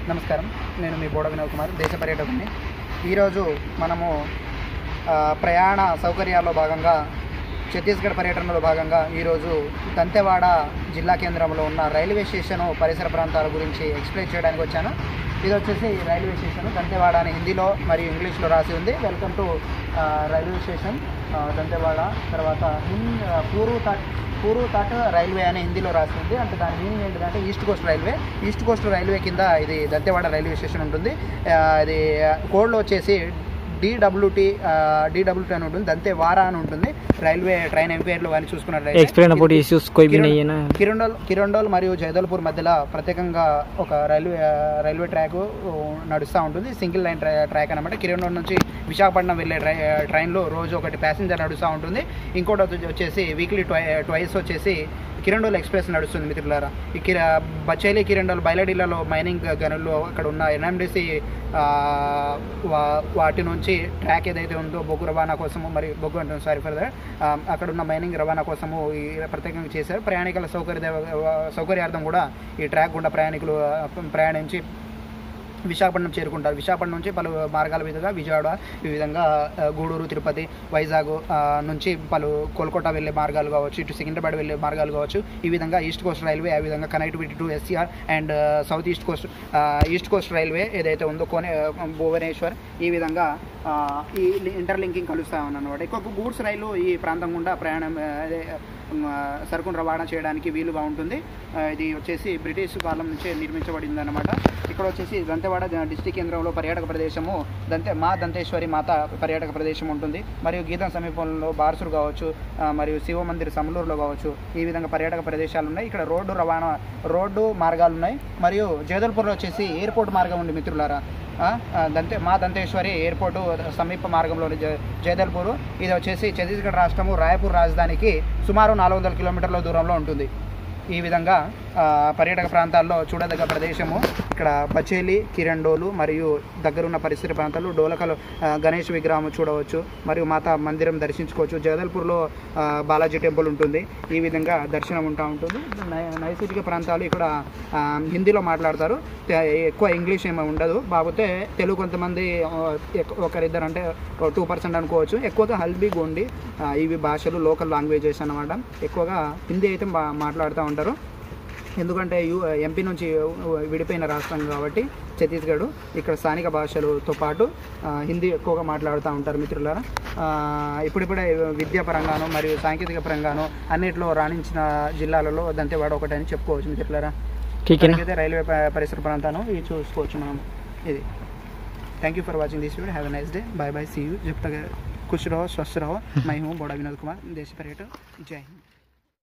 నమస్కారం నేను మీ బోడ వినోద్ కుమార్ దేశ పర్యాటకుని ఈరోజు మనము ఆ, ప్రయాణ సౌకర్యాల్లో భాగంగా ఛత్తీస్గఢ్ పర్యటనలో భాగంగా ఈరోజు దంతెవాడ జిల్లా కేంద్రంలో ఉన్న రైల్వే స్టేషన్ పరిసర ప్రాంతాల గురించి ఎక్స్ప్లెయిన్ చేయడానికి వచ్చాను ఇది వచ్చేసి రైల్వే స్టేషన్ దంతెవాడ అని హిందీలో మరియు ఇంగ్లీష్లో రాసి ఉంది వెల్కమ్ టు రైల్వే స్టేషన్ ఆ, దంతెవాడ తర్వాత హిన్ పూర్వ తట్ పూర్వ తట్ రైల్వే అని హిందీలో రాసి ఉంది అంటే దాని మీనింగ్ ఏంటంటే east coast railway east coast railway కింద ఇది దంతెవాడ రైల్వే స్టేషన్ ఉంటుంది ఆ, ఇది కోడ్లో వచ్చేసి డిడబ్ల్యూటీ డిడబ్ల్యూటీ అని ఉంటుంది దంతే వారా అని ఉంటుంది రైల్వే ట్రైన్ ఎంపైర్లు కానీ చూసుకున్నట్లయితే एक्सप्लेन अबाउट इश्यूज कोई भी नहीं है ना కిరండోల్ కిరండోల్ మరియు జైదల్పూర్ మధ్యలో ప్రత్యేకంగా ఒక రైల్వే రైల్వే ట్రాక్ నడుస్తూ ఉంటుంది సింగిల్ లైన్ ట్రా ట్రాక్ అనమాట కిరండోల్ నుంచి విశాఖపట్నం వెళ్ళే ట్రై ట్రైన్లో రోజు ఒకటి ప్యాసింజర్ నడుస్తూ ఉంటుంది ఇంకోటి వచ్చి- వచ్చేసి వీక్లీ ట్వై ట్వైస్ వచ్చేసి కిరండోల్ ఎక్స్ప్రెస్ నడుస్తుంది మిత్రులారా ఈ కిర బచేలి కిరండోల్ బయలడిల్లలో మైనింగ్ గనులు అక్కడ ఉన్న ఎన్ఎండిసి వాటి నుంచి ట్రాక్ ఏదైతే ఉందో బొగ్గు రవాణా కోసము మరి బొగ్గు అంటుంది సారీ ఫర్ దట్ అక్కడ ఉన్న మైనింగ్ రవాణా కోసము ఈ ప్రత్యేకంగా చేశారు ప్రయాణికుల సౌకర్య సౌకర్యార్థం కూడా ఈ ట్రాక్ గుండా ప్రయాణికులు ఆ, ప్రయాణించి విశాఖపట్నం చేరుకుంటారు విశాఖపట్నం నుంచి పలు మార్గాల మీదుగా విజయవాడ ఈ విధంగా ఆ, గూడూరు తిరుపతి వైజాగ్ ఆ, నుంచి పలు కోల్కతా వెళ్ళే మార్గాలు కావచ్చు ఇటు సికింద్రాబాద్ వెళ్ళే మార్గాలు కావచ్చు ఈ విధంగా ఈస్ట్ కోస్ట్ రైల్వే ఆ విధంగా connectivity to SCR and south east coast east coast railway ఏదైతే ఉందో కోనే భువనేశ్వర్ ఈ విధంగా ఆ, ఈ ఇంటర్లింకింగ్ కలుస్తా ఉన్నమాట ఎక్కువ గూడ్స్ రైలు ఈ ప్రాంతం గుండా ప్రయాణం ఆ, అదే ఆ, సరుకును రవాణా చేయడానికి వీలుగా ఉంటుంది ఆ, ఇది వచ్చేసి బ్రిటిష్ కాలం నుంచే నిర్మించబడింది అనమాట ఇక్కడ వచ్చేసి దంతెవాడ డిస్టిక్ కేంద్రంలో పర్యాటక ప్రదేశము దంతే మా దంతేశ్వరి మాత పర్యాటక ప్రదేశం ఉంటుంది మరియు గీతం సమీపంలో బార్సులు కావచ్చు ఆ, మరియు శివ మందిర్ సమలూరులో కావచ్చు ఈ విధంగా పర్యాటక ప్రదేశాలు ఉన్నాయి ఇక్కడ రోడ్డు రవాణా రోడ్డు మార్గాలు ఉన్నాయి మరియు జగదల్పూర్లో వచ్చేసి ఎయిర్పోర్ట్ మార్గం ఉంది మిత్రులారా ఆ, ఆ, దంతే మా దంతేశ్వరి ఎయిర్పోర్టు సమీప మార్గంలోని జ జయదల్పూర్ ఇది వచ్చేసి ఛత్తీస్గఢ్ రాష్ట్రము రాయపూర్ రాజధానికి సుమారు నాలుగు వందల కిలోమీటర్ల దూరంలో ఉంటుంది ఈ విధంగా ఆ, పర్యాటక ప్రాంతాల్లో చూడదగ్గ ప్రదేశము ఇక్కడ బచేలి కిరండోలు మరియు దగ్గరున్న పరిసర ప్రాంతాలు డోలకలు ఆ, గణేష్ విగ్రహం చూడవచ్చు మరియు మాతా మందిరం దర్శించుకోవచ్చు జగదల్పూర్లో ఆ, బాలాజీ టెంపుల్ ఉంటుంది ఈ విధంగా దర్శనం ఉంటా ఉంటుంది నై- నైసర్గిక ప్రాంతాలు ఇక్కడ ఆ, హిందీలో మాట్లాడతారు తె- ఎక్కువ ఇంగ్లీష్ ఏమీ ఉండదు కాకపోతే తెలుగు కొంతమంది ఆ, ఎక్- ఒకరిద్దరు అంటే టూ పర్సెంట్ అనుకోవచ్చు ఎక్కువగా హల్బీ గోండి ఆ, ఇవి భాషలు లోకల్ లాంగ్వేజెస్ అన్నమాట ఎక్కువగా హిందీ అయితే బా మాట్లాడుతూ ఉంటారు ఎందుకంటే యూ ఎంపీ నుంచి విడిపోయిన రాష్ట్రం కాబట్టి ఛత్తీస్గఢ్ ఇక్కడ స్థానిక భాషలతో పాటు ఆ, హిందీ ఎక్కువగా మాట్లాడుతూ ఉంటారు మిత్రులారా ఆ, ఇప్పుడిప్పుడే విద్యా పరంగాను మరియు సాంకేతిక పరంగాను అన్నిట్లో రాణించిన జిల్లాలలో దంతేవాడ ఒకటని చెప్పుకోవచ్చు మిత్రులారా ठीक है ना అయితే రైల్వే ప- పరిసర ప్రాంతాలను ఇది చూసుకోవచ్చు మనం ఇది thank you for watching this video have a nice day bye bye see you जब तक खुश रहो स्वस्थ रहो मैं हूँ बड़ा विनोद कुमार देश पर्यटन जय हिंद